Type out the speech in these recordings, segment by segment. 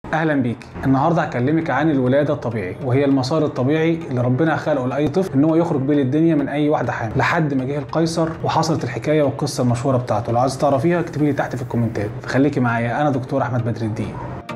اهلا بيك النهارده هكلمك عن الولاده الطبيعي وهي المسار الطبيعي اللي ربنا خلقه لاي طفل ان هو يخرج بيه للدنيا من اي واحده حامل لحد ما جه القيصر وحصلت الحكايه والقصه المشهوره بتاعته لو عايز تعرفيها اكتبي لي تحت في الكومنتات فخليكي معايا انا دكتور احمد بدر الدين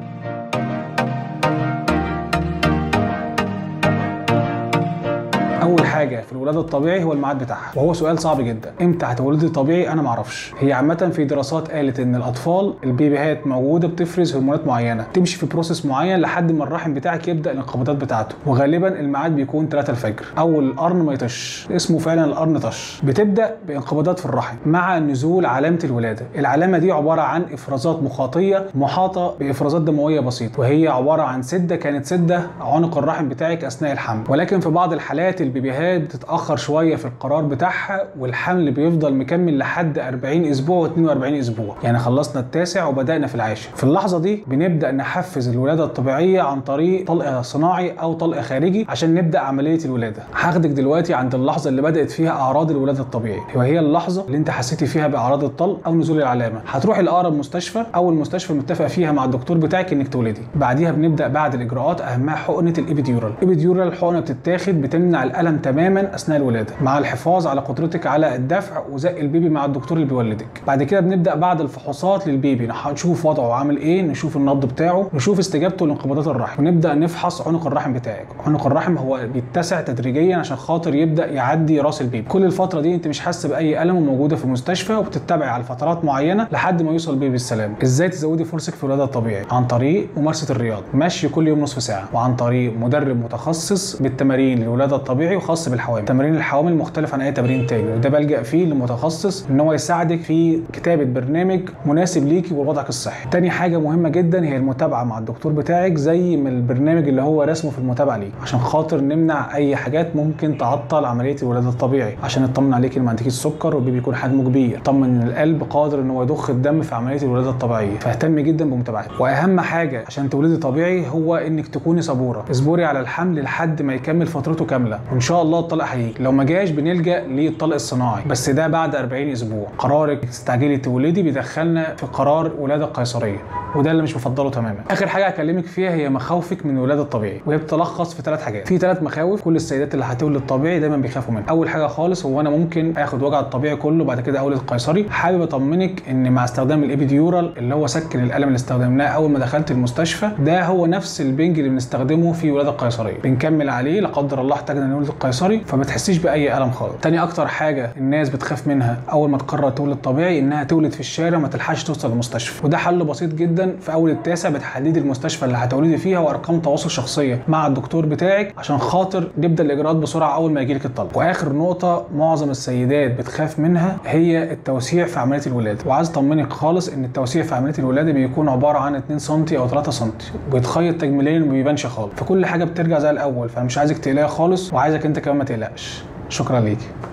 اول حاجه في الولاده الطبيعي هو الميعاد بتاعها وهو سؤال صعب جدا امتى هتولدي طبيعي انا معرفش هي عامه في دراسات قالت ان الاطفال البيبيهات موجوده بتفرز هرمونات معينه تمشي في بروسيس معين لحد ما الرحم بتاعك يبدا الانقباضات بتاعته وغالبا الميعاد بيكون 3 الفجر اول القرن ما يطش اسمه فعلا القرن طش بتبدا بانقباضات في الرحم مع نزول علامه الولاده العلامه دي عباره عن افرازات مخاطيه محاطه بافرازات دمويه بسيطه وهي عباره عن سده كانت سده عنق الرحم بتاعك اثناء الحمل ولكن في بعض الحالات البيبيهات بتتاخر شويه في القرار بتاعها والحمل بيفضل مكمل لحد 40 اسبوع و42 اسبوع يعني خلصنا التاسع وبدانا في العاشر في اللحظه دي بنبدا نحفز الولاده الطبيعيه عن طريق طلق صناعي او طلق خارجي عشان نبدا عمليه الولاده هاخدك دلوقتي عند اللحظه اللي بدات فيها اعراض الولاده الطبيعي وهي اللحظه اللي انت حسيتي فيها باعراض الطلق او نزول العلامه هتروحي لاقرب مستشفى او المستشفى متفق فيها مع الدكتور بتاعك انك تولدي بعديها بنبدا بعد الاجراءات اهمها حقنه الابيديورال الابيديورال الحقنه بتتاخد بتمنع الالم تماما اثناء الولاده مع الحفاظ على قدرتك على الدفع وزق البيبي مع الدكتور اللي بيولدك بعد كده بنبدا بعد الفحوصات للبيبي نشوف وضعه عامل ايه نشوف النبض بتاعه نشوف استجابته لانقباضات الرحم ونبدا نفحص عنق الرحم بتاعك عنق الرحم هو بيتسع تدريجيا عشان خاطر يبدا يعدي راس البيبي كل الفتره دي انت مش حاسه باي الم وموجوده في المستشفى وبتتبعي على فترات معينه لحد ما يوصل البيبي بالسلامه ازاي تزودي فرصك في الولاده الطبيعي عن طريق ممارسه الرياضه مشي كل يوم نصف ساعه وعن طريق مدرب متخصص بالتمارين للولاده الطبيعي وخاص بالحوامل تمارين الحوامل مختلف عن اي تمرين تاني وده بلجا فيه لمتخصص ان هو يساعدك في كتابه برنامج مناسب ليكي ووضعك الصحي تاني حاجه مهمه جدا هي المتابعه مع الدكتور بتاعك زي ما البرنامج اللي هو رسمه في المتابعه ليه عشان خاطر نمنع اي حاجات ممكن تعطل عمليه الولاده الطبيعي عشان نطمن عليك ان ما عندكيش سكر والبيبي يكون حجمه كبير طمن ان القلب قادر ان هو يضخ الدم في عمليه الولاده الطبيعيه فاهتم جدا بمتابعتك واهم حاجه عشان تولدي طبيعي هو انك تكوني صبوره اصبري على الحمل لحد ما يكمل فترته كامله وان شاء الله الطلاق هيجي لو ما جاش بنلجا للطلق الصناعي بس ده بعد 40 اسبوع قرارك تستعجلي تولدي بيدخلنا في قرار ولاده قيصريه وده اللي مش بفضله تماما اخر حاجه هكلمك فيها هي مخاوفك من الولاده الطبيعي وهي بتتلخص في ثلاث حاجات في ثلاث مخاوف كل السيدات اللي هتولد طبيعي دايما بيخافوا منها اول حاجه خالص هو انا ممكن اخد وجع الطبيعي كله بعد كده اولد قيصري حابب اطمنك ان مع استخدام الابيديورال اللي هو سكن الالم اللي استخدمناه اول ما دخلت المستشفى ده هو نفس البنج اللي بنستخدمه في الولاده القيصريه بنكمل عليه لا قدر الله احتاجنا نولد قيصري فما تحسيش باي الم خالص تاني اكتر حاجه الناس بتخاف منها اول ما تقرر تولد طبيعي انها تولد في الشارع ما تلحقش توصل المستشفى وده حل بسيط جدا في اول التاسع بتحددي المستشفى اللي هتولدي فيها وارقام تواصل شخصيه مع الدكتور بتاعك عشان خاطر نبدا الاجراءات بسرعه اول ما يجيلك الطلب واخر نقطه معظم السيدات بتخاف منها هي التوسيع في عمليه الولاده وعايز اطمنك خالص ان التوسيع في عمليه الولاده بيكون عباره عن 2 سم او 3 سم وبيتخيط تجميليا وما بيبانش خالص فكل حاجه بترجع زي الاول فانا مش عايزك تقلقي خالص وعايزك انت كمان ما تقلقش شكرا ليكي